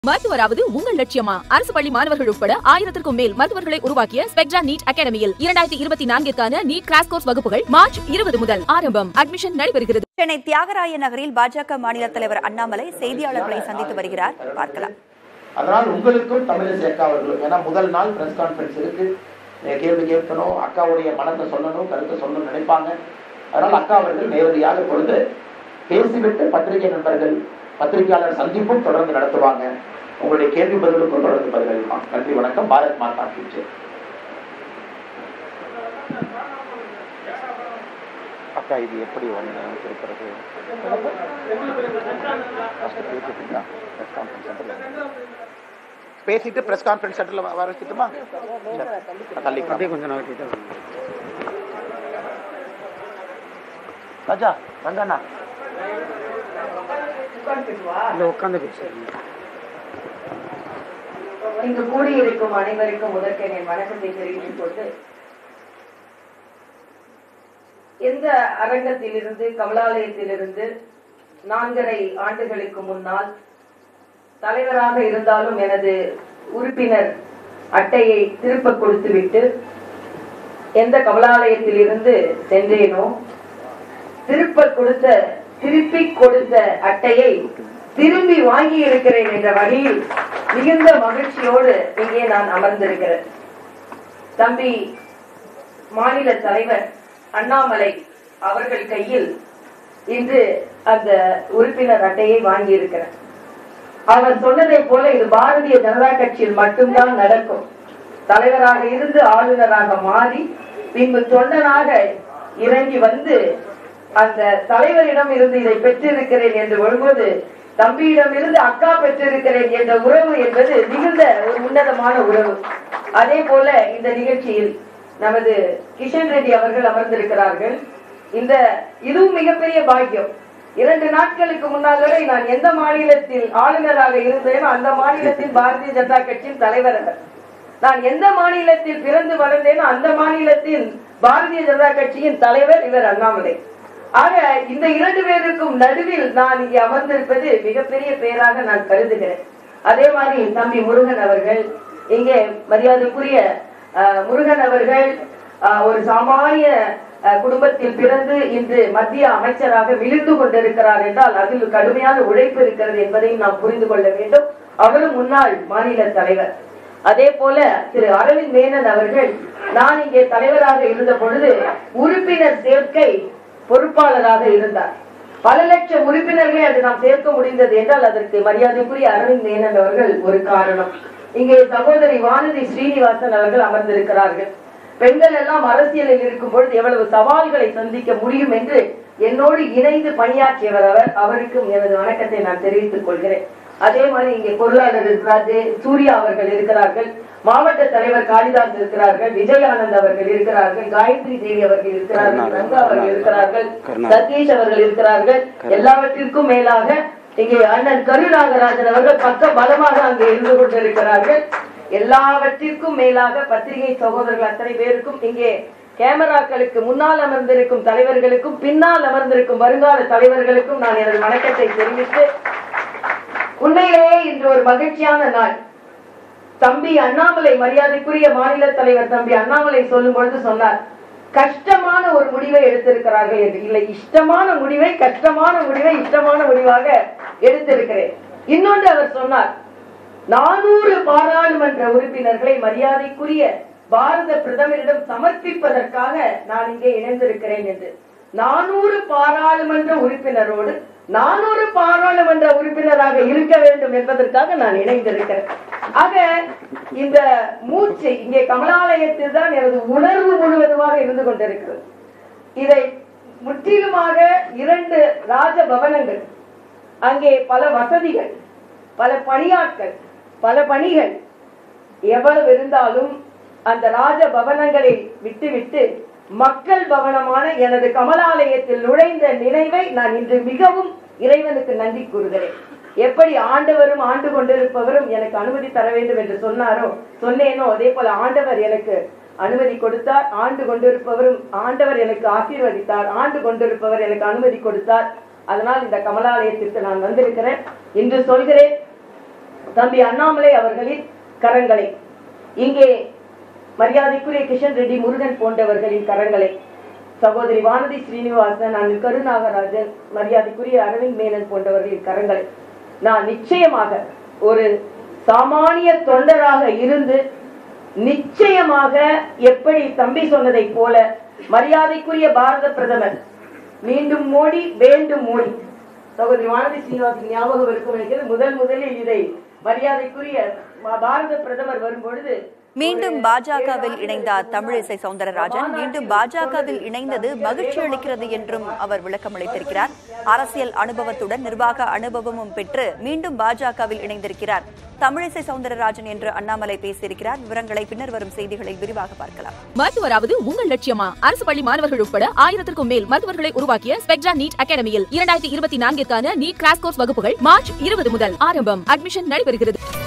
மருத்துவராவது உங்கள் லட்சியமா அரசு பள்ளி மாணவர்கள் உட்பட ஆயிரத்திற்கும் மேல் மருத்துவர்களை உருவாக்கிய ஸ்பெக்ட்ரா நீட் அகாடமியில் இரண்டாயிரத்தி இருபத்தி நான்கிற்கான நீட் கிராஸ் கோர்ஸ் வகுப்புகள் மார்ச் இருபது முதல் ஆரம்பம் அட்மிஷன் நடைபெறுகிறது சென்னை தியாகராய நகரில் பாஜக மாநில தலைவர் அண்ணாமலை செய்தியாளர்களை சந்தித்து வருகிறார் பார்க்கலாம் அதனால் உங்களுக்கும் தமிழிசை அக்கா அவர்களும் ஏன்னா முதல் நாள் பிரஸ் கான்ஃபரன்ஸ் இருக்கு நீங்க கேள்வி கேட்கணும் அக்காவுடைய மனத்தை சொல்லணும் கருத்தை சொல்லணும்னு நினைப்பாங்க அதனால் அக்கா அவர்கள் நேரடியாக பொழுது பேசிவிட்டு பத்திரிகை நண்பர்கள் பத்திரிகையாளர் சந்திப்பும் தொடர்ந்து நடத்துவாங்க உங்களுடைய கேள்வி பதிலுக்கும் தொடர்ந்து பதிலளிப்பாங்க நன்றி வணக்கம் பாரத் மாதா ஃபியூச்சர் அக்கா இது எப்படி ஒன்று இருக்கிறது பேசிட்டு பிரஸ் கான்ஃபரன்ஸ் சென்டர்ல வர வச்சுட்டுமா தள்ளி அப்படியே கொஞ்சம் நகர்த்திட்டு ராஜா ரங்கண்ணா இல்ல உட்காந்து பேசுறீங்க இங்கு கூடியிருக்கும் அனைவருக்கும் முதற்க என் வணக்கத்தை தெரிவித்துக் கொண்டு எந்த அரங்கத்திலிருந்து கமலாலயத்திலிருந்து நான்கரை ஆண்டுகளுக்கு முன்னால் தலைவராக இருந்தாலும் எனது உறுப்பினர் அட்டையை திருப்ப கொடுத்துவிட்டு எந்த கமலாலயத்திலிருந்து சென்றேனோ திருப்ப கொடுத்த திருப்பி கொடுத்த அட்டையை திரும்பி வாங்கி இருக்கிறேன் என்ற வழியில் மிகுந்த மகிழ்ச்சியோடு இங்கே நான் அமர்ந்திருக்கிறேன் தம்பி மாநில தலைவர் அண்ணாமலை அவர்கள் கையில் இன்று அந்த உறுப்பினர் அட்டையை வாங்கி இருக்கிறேன் அவர் சொன்னதை போல இது பாரதிய ஜனதா கட்சியில் மட்டும்தான் நடக்கும் தலைவராக இருந்து ஆளுநராக மாறி பின்பு தொண்டனாக இறங்கி வந்து அந்த தலைவரிடம் இருந்து இதை பெற்றிருக்கிறேன் என்று வரும்போது தம்பியிடம் இருந்து அக்கா பெற்றிருக்கிறேன் என்ற உறவு என்பது மிகுந்த ஒரு உன்னதமான உறவு அதே போல இந்த நிகழ்ச்சியில் நமது கிஷன் ரெட்டி அவர்கள் அமர்ந்திருக்கிறார்கள் இந்த இதுவும் மிகப்பெரிய பாக்கியம் இரண்டு நாட்களுக்கு முன்னால் வரை நான் எந்த மாநிலத்தில் ஆளுநராக இருந்தேனோ அந்த மாநிலத்தில் பாரதிய ஜனதா கட்சியின் தலைவர் அவர் நான் எந்த மாநிலத்தில் பிறந்து வளர்ந்தேனோ அந்த மாநிலத்தின் பாரதிய ஜனதா கட்சியின் தலைவர் இவர் அண்ணாமலை ஆக இந்த இரண்டு பேருக்கும் நடுவில் நான் இங்கே அமர்ந்திருப்பது மிகப்பெரிய பெயராக நான் கருதுகிறேன் அதே மாதிரி தம்பி முருகன் அவர்கள் இங்கே மரியாதைக்குரிய அஹ், முருகன் அவர்கள் அஹ், ஒரு சாமானிய அஹ், குடும்பத்தில் பிறந்து இன்று மத்திய அமைச்சராக விழுந்து கொண்டிருக்கிறார் என்றால் அதில் கடுமையான உழைப்பு இருக்கிறது என்பதையும் நாம் புரிந்து கொள்ள வேண்டும் அவரும் முன்னாள் மாநில தலைவர் அதே போல திரு அரவிந்த் மேனன் அவர்கள் நான் இங்கே தலைவராக இருந்த பொழுது உறுப்பினர் சேர்க்கை பொறுப்பாளராக இருந்தார் பல லட்சம் உறுப்பினர்களை அது நாம் சேர்க்க முடிந்தது என்றால் அதற்கு மரியாதைக்குரிய அரவிந்த் மேனன் அவர்கள் ஒரு காரணம் இங்கே சகோதரி வானதி ஸ்ரீனிவாசன் அவர்கள் அமர்ந்திருக்கிறார்கள் பெண்கள் எல்லாம் அரசியலில் இருக்கும் பொழுது எவ்வளவு சவால்களை சந்திக்க முடியும் என்று என்னோடு இணைந்து பணியாற்றியவர் அவர் அவருக்கும் எனது வணக்கத்தை நான் தெரிவித்துக் கொள்கிறேன் அதே மாதிரி இங்கே பொருளாளர் இருக்கிறாரு சூர்யா அவர்கள் இருக்கிறார்கள் மாவட்ட தலைவர் காளிதாஸ் இருக்கிறார்கள் விஜயானந்த் அவர்கள் இருக்கிறார்கள் காயத்ரி தேவி அவர்கள் இருக்கிறார்கள் ரங்கா அவர்கள் இருக்கிறார்கள் சதீஷ் அவர்கள் இருக்கிறார்கள் எல்லாவற்றிற்கும் மேலாக இங்கே அண்ணன் கருநாகராஜன் அவர்கள் பக்க பலமாக அங்கே இருந்து கொண்டிருக்கிறார்கள் எல்லாவற்றிற்கும் மேலாக பத்திரிகை சகோதரர்கள் அத்தனை பேருக்கும் இங்கே கேமராக்களுக்கு முன்னால் அமர்ந்திருக்கும் தலைவர்களுக்கும் பின்னால் அமர்ந்திருக்கும் வருங்கால தலைவர்களுக்கும் நான் எனது வணக்கத்தை தெரிவித்து உண்மையிலேயே இன்று ஒரு மகிழ்ச்சியான நாள் தம்பி அண்ணாமலை மரியாதைக்குரிய மாநில தலைவர் தம்பி அண்ணாமலை சொல்லும் பொழுது சொன்னார் கஷ்டமான ஒரு முடிவை எடுத்திருக்கிறார்கள் என்று இல்லை இஷ்டமான முடிவை கஷ்டமான முடிவை இஷ்டமான முடிவாக எடுத்திருக்கிறேன் இன்னொன்று அவர் சொன்னார் நானூறு பாராளுமன்ற உறுப்பினர்களை மரியாதைக்குரிய பாரத பிரதமரிடம் சமர்ப்பிப்பதற்காக நான் இங்கே இணைந்திருக்கிறேன் என்று நானூறு பாராளுமன்ற உறுப்பினரோடு நானூறு பாராளுமன்ற உறுப்பினராக இருக்க வேண்டும் என்பதற்காக நான் இணைந்திருக்கிறேன் ஆக இந்த மூச்சு இங்கே கமலாலயத்தில் தான் எனது உணர்வு முழுவதுமாக இருந்து கொண்டிருக்கிறது இதை முற்றிலுமாக இரண்டு ராஜ பவனங்கள் அங்கே பல வசதிகள் பல பணியாட்கள் பல பணிகள் எவ்வளவு இருந்தாலும் அந்த ராஜ பவனங்களை விட்டுவிட்டு மக்கள் பவனமான எனது கமலாலயத்தில் நுழைந்த நினைவை நான் இன்று மிகவும் இறைவனுக்கு நன்றி கூறுகிறேன் எப்படி ஆண்டவரும் ஆண்டு கொண்டிருப்பவரும் எனக்கு அனுமதி தர வேண்டும் என்று சொன்னாரோ சொன்னேனோ அதே போல ஆண்டவர் எனக்கு அனுமதி கொடுத்தார் ஆண்டு கொண்டிருப்பவரும் ஆண்டவர் எனக்கு ஆசீர்வதித்தார் ஆண்டு கொண்டிருப்பவர் எனக்கு அனுமதி கொடுத்தார் அதனால் இந்த கமலாலயத்திற்கு நான் வந்திருக்கிறேன் இன்று சொல்கிறேன் தம்பி அண்ணாமலை அவர்களின் கரங்களை இங்கே மரியாதைக்குரிய கிஷன் ரெட்டி முருகன் போன்றவர்களின் கரங்களை சகோதரி வானதி ஸ்ரீனிவாசன் அண்ணன் கருநாகராஜன் மரியாதைக்குரிய அரவிந்த் மேனன் போன்றவர்களின் கரங்களை நான் நிச்சயமாக ஒரு சாமானிய தொண்டராக இருந்து நிச்சயமாக எப்படி தம்பி சொன்னதை போல மரியாதைக்குரிய பாரத பிரதமர் மீண்டும் மோடி வேண்டும் மோடி சகோதரி வானதி ஸ்ரீனிவாசன் ஞாபகம் இருக்கும் நினைக்கிறது முதல் முதலில் இதை மரியாதைக்குரிய பாரத பிரதமர் வரும்பொழுது மீண்டும் பாஜகவில் இணைந்தார் தமிழிசை சவுந்தரராஜன் மீண்டும் பாஜகவில் இணைந்தது மகிழ்ச்சி அளிக்கிறது என்றும் அவர் விளக்கம் அளித்திருக்கிறார் அரசியல் அனுபவத்துடன் நிர்வாக அனுபவமும் பெற்று மீண்டும் பாஜகவில் இணைந்திருக்கிறார் தமிழிசை சவுந்தரராஜன் என்று அண்ணாமலை பேசியிருக்கிறார் விவரங்களை பின்னர் வரும் செய்திகளில் விரிவாக பார்க்கலாம் மருத்துவராவது உங்கள் லட்சியமா அரசு பள்ளி மாணவர்கள் உட்பட ஆயிரத்திற்கும் மேல் மருத்துவர்களை உருவாக்கிய ஸ்பெக்ட்ரா நீட் அகாடமியில் இரண்டாயிரத்தி இருபத்தி நான்கிற்கான நீட் கிராஸ் கோர்ஸ் வகுப்புகள் மார்ச் இருபது முதல் ஆரம்பம் அட்மிஷன் நடைபெறுகிறது